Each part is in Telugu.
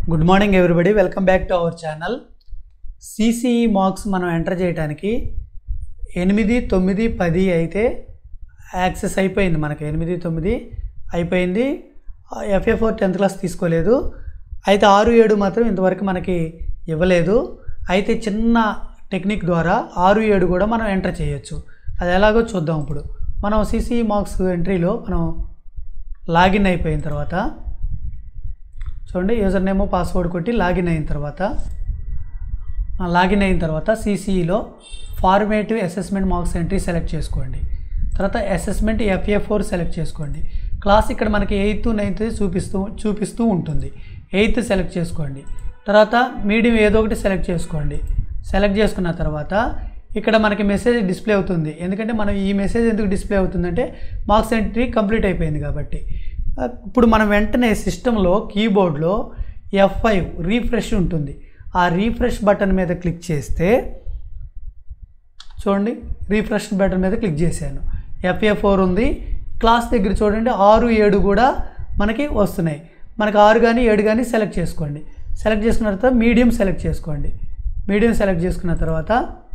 good morning everybody welcome back to our channel CCE marks మనం ఎంటర్ చేయడానికి ఎనిమిది తొమ్మిది పది అయితే యాక్సెస్ అయిపోయింది మనకి ఎనిమిది తొమ్మిది అయిపోయింది ఎఫ్ఏ ఫోర్ టెన్త్ క్లాస్ తీసుకోలేదు అయితే ఆరు ఏడు మాత్రం ఇంతవరకు మనకి ఇవ్వలేదు అయితే చిన్న టెక్నిక్ ద్వారా ఆరు ఏడు కూడా మనం ఎంటర్ చేయొచ్చు అది ఎలాగో చూద్దాం ఇప్పుడు మనం సిసిఈ మార్క్స్ ఎంట్రీలో మనం లాగిన్ అయిపోయిన తర్వాత చూడండి యూజర్ నేమ్ పాస్వర్డ్ కొట్టి లాగిన్ అయిన తర్వాత ఆ, లాగిన్ అయిన తర్వాత సిసిఈలో formative assessment marks entry select చేసుకోండి తర్వాత అసెస్మెంట్ ఎఫ్ఏ ఫోర్ సెలెక్ట్ చేసుకోండి క్లాస్ ఇక్కడ మనకి ఎయిత్ నైన్త్ చూపిస్తూ చూపిస్తూ ఉంటుంది ఎయిత్ సెలెక్ట్ చేసుకోండి తర్వాత మీడియం ఏదో ఒకటి సెలెక్ట్ చేసుకోండి సెలెక్ట్ చేసుకున్న తర్వాత ఇక్కడ మనకి మెసేజ్ డిస్ప్లే అవుతుంది ఎందుకంటే మనం ఈ మెసేజ్ ఎందుకు డిస్ప్లే అవుతుందంటే మార్క్స్ ఎంట్రీ కంప్లీట్ అయిపోయింది కాబట్టి ఆ, ఇప్పుడు మనం వెంటనే సిస్టంలో కీబోర్డ్లో ఎఫ్ ఫైవ్ రీఫ్రెష్ ఉంటుంది ఆ రీఫ్రెష్ బటన్ మీద క్లిక్ చేస్తే చూడండి రీఫ్రెష్ బటన్ మీద క్లిక్ చేశాను ఎఫ్ఏ ఫోర్ ఉంది క్లాస్ దగ్గర చూడండి ఆరు ఏడు కూడా మనకి వస్తున్నాయి మనకి ఆరు కానీ ఏడు కానీ సెలెక్ట్ చేసుకోండి సెలెక్ట్ చేసుకున్న తర్వాత మీడియం సెలెక్ట్ చేసుకోండి మీడియం సెలెక్ట్ చేసుకున్న తర్వాత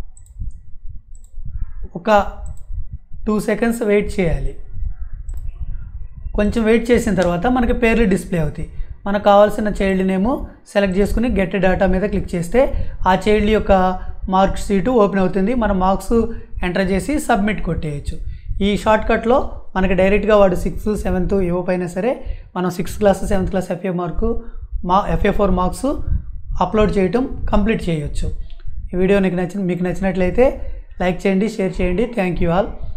ఒక టూ సెకండ్స్ వెయిట్ చేయాలి కొంచెం వెయిట్ చేసిన తర్వాత మనకి పేర్లు డిస్ప్లే అవుతాయి మనకు కావాల్సిన చైల్డ్ నేము సెలెక్ట్ చేసుకుని గెట్ డేటా మీద క్లిక్ చేస్తే ఆ చైల్డ్ యొక్క మార్క్ షీటు ఓపెన్ అవుతుంది మన మార్క్స్ ఎంటర్ చేసి సబ్మిట్ కొట్టేయచ్చు ఈ షార్ట్ కట్లో మనకి డైరెక్ట్గా వాడు సిక్స్త్ సెవెంత్ ఇవ్వకపోయినా సరే మనం sixth class seventh class FA mark మా ఎఫ్ఏ ఫోర్ మార్క్స్ అప్లోడ్ చేయటం కంప్లీట్ చేయొచ్చు ఈ వీడియో నీకు నచ్చిన మీకు నచ్చినట్లయితే లైక్ చేయండి షేర్ చేయండి థ్యాంక్ యూ ఆల్